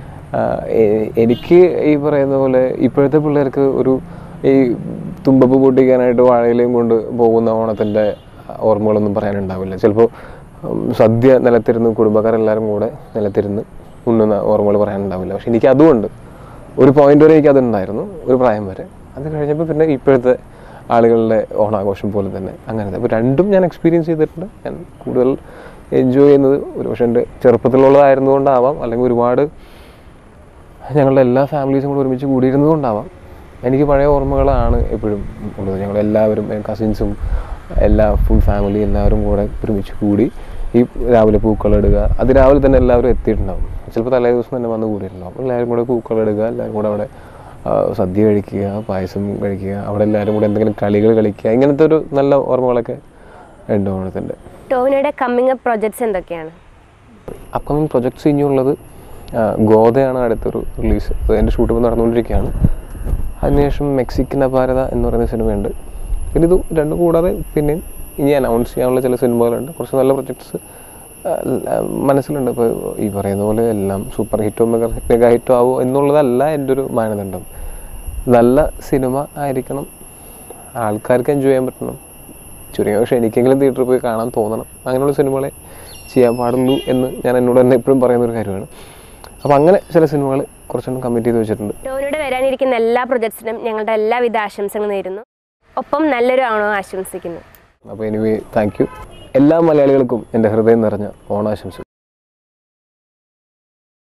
എനിക്ക് ഈ പറയുന്ന പോലെ ഇപ്പോഴത്തെ പിള്ളേർക്ക് ഒരു ഈ തുമ്പപ്പ് പൊട്ടിക്കാനായിട്ട് വാഴയിലയും കൊണ്ട് പോകുന്ന ഓണത്തിൻ്റെ ഓർമ്മകളൊന്നും പറയാനുണ്ടാവില്ല ചിലപ്പോൾ ഉം, സദ്യ നിലത്തിരുന്ന് കുടുംബക്കാരെല്ലാവരും കൂടെ നിലത്തിരുന്ന് ഉണ്ണുന്ന ഓർമ്മകൾ പറയാനുണ്ടാവില്ല പക്ഷെ എനിക്ക് അതുകൊണ്ട് ഒരു പോയിന്റ് വരെ എനിക്ക് അതുണ്ടായിരുന്നു ഒരു പ്രായം വരെ അത് കഴിഞ്ഞപ്പോൾ പിന്നെ ഇപ്പോഴത്തെ ആളുകളുടെ ഓണാഘോഷം പോലെ തന്നെ അങ്ങനത്തെ അപ്പോൾ രണ്ടും ഞാൻ എക്സ്പീരിയൻസ് ചെയ്തിട്ടുണ്ട് ഞാൻ കൂടുതൽ എൻജോയ് ചെയ്യുന്നത് ഒരു പക്ഷേ എൻ്റെ ചെറുപ്പത്തിലുള്ളതായിരുന്നുകൊണ്ടാവാം അല്ലെങ്കിൽ ഒരുപാട് ഞങ്ങളുടെ എല്ലാ ഫാമിലീസും കൂടെ ഒരുമിച്ച് കൂടിയിരുന്നതുകൊണ്ടാവാം എനിക്ക് പഴയ ഓർമ്മകളാണ് എപ്പോഴും ഉള്ളത് ഞങ്ങളെല്ലാവരും കസിൻസും എല്ലാ ഫുൾ ഫാമിലി എല്ലാവരും കൂടെ ഒരുമിച്ച് കൂടി ഈ രാവിലെ പൂക്കളിടുക അത് രാവിലെ തന്നെ എല്ലാവരും എത്തിയിട്ടുണ്ടാവും ചിലപ്പോൾ തലേ ദിവസം തന്നെ വന്ന് കൂടിയിട്ടുണ്ടാവും അപ്പോൾ എല്ലാവരും കൂടെ പൂക്കളിടുക എല്ലാവരും കൂടെ അവിടെ ആ, സദ്യ കഴിക്കുക പായസം കഴിക്കുക അവിടെ എല്ലാവരും കൂടെ എന്തെങ്കിലും കളികൾ കളിക്കുക ഇങ്ങനത്തെ ഒരു നല്ല ഓർമ്മകളൊക്കെ ഉണ്ട് ഓണത്തിൻ്റെ ടോവിനോയുടെ കമ്മിങ് അപ്പ് പ്രൊജക്ട്സ് എന്തൊക്കെയാണ് അപ്കമിങ് പ്രൊജക്ട്സ് ഇനിയുള്ളത് ആ, ഗോദയാണ് അടുത്തൊരു റിലീസ് അത് എൻ്റെ ഷൂട്ട് ഇപ്പോൾ നടന്നുകൊണ്ടിരിക്കുകയാണ് അതിനുശേഷം മെക്സിക്കൻ അപാരത എന്ന് പറയുന്ന സിനിമയുണ്ട് പിന്നെ ഇത് രണ്ടും കൂടാതെ പിന്നെയും ഇനി അനൗൺസ് ചെയ്യാനുള്ള ചില സിനിമകളുണ്ട് കുറച്ച് നല്ല പ്രൊജക്ട്സ് മനസ്സിലുണ്ട് ഇപ്പോൾ ഈ പറയുന്ന പോലെ എല്ലാം സൂപ്പർ ഹിറ്റോ മെഗാ മെഗാ ഹിറ്റോ ആവോ എന്നുള്ളതല്ല എൻ്റെ ഒരു മാനദണ്ഡം നല്ല സിനിമ ആയിരിക്കണം ആൾക്കാർക്ക് എൻജോയ് ചെയ്യാൻ പറ്റണം ചുരുങ്ങിയ പക്ഷേ എനിക്കെങ്കിലും തിയേറ്ററിൽ പോയി കാണാൻ തോന്നണം അങ്ങനെയുള്ള സിനിമകളെ ചെയ്യാൻ പാടുള്ളൂ എന്ന് ഞാൻ എന്നോട് തന്നെ എപ്പോഴും പറയുന്ന ഒരു കാര്യമാണ് അപ്പോൾ അങ്ങനെ ചില സിനിമകൾ കുറച്ചെണ്ണം കമ്മിറ്റ് ചെയ്ത് വെച്ചിട്ടുണ്ട് ടോവിനോട് വരാനിരിക്കുന്ന എല്ലാ പ്രൊജക്ട്സിനും ഞങ്ങളുടെ എല്ലാവിധ ആശംസകളും നേരുന്നു ഒപ്പം നല്ലൊരു ആണോ ആശംസിക്കുന്നു അപ്പോൾ എനിവേ താങ്ക് യു എല്ലാ മലയാളികൾക്കും എൻ്റെ ഹൃദയം നിറഞ്ഞ ഓണാശംസകൾ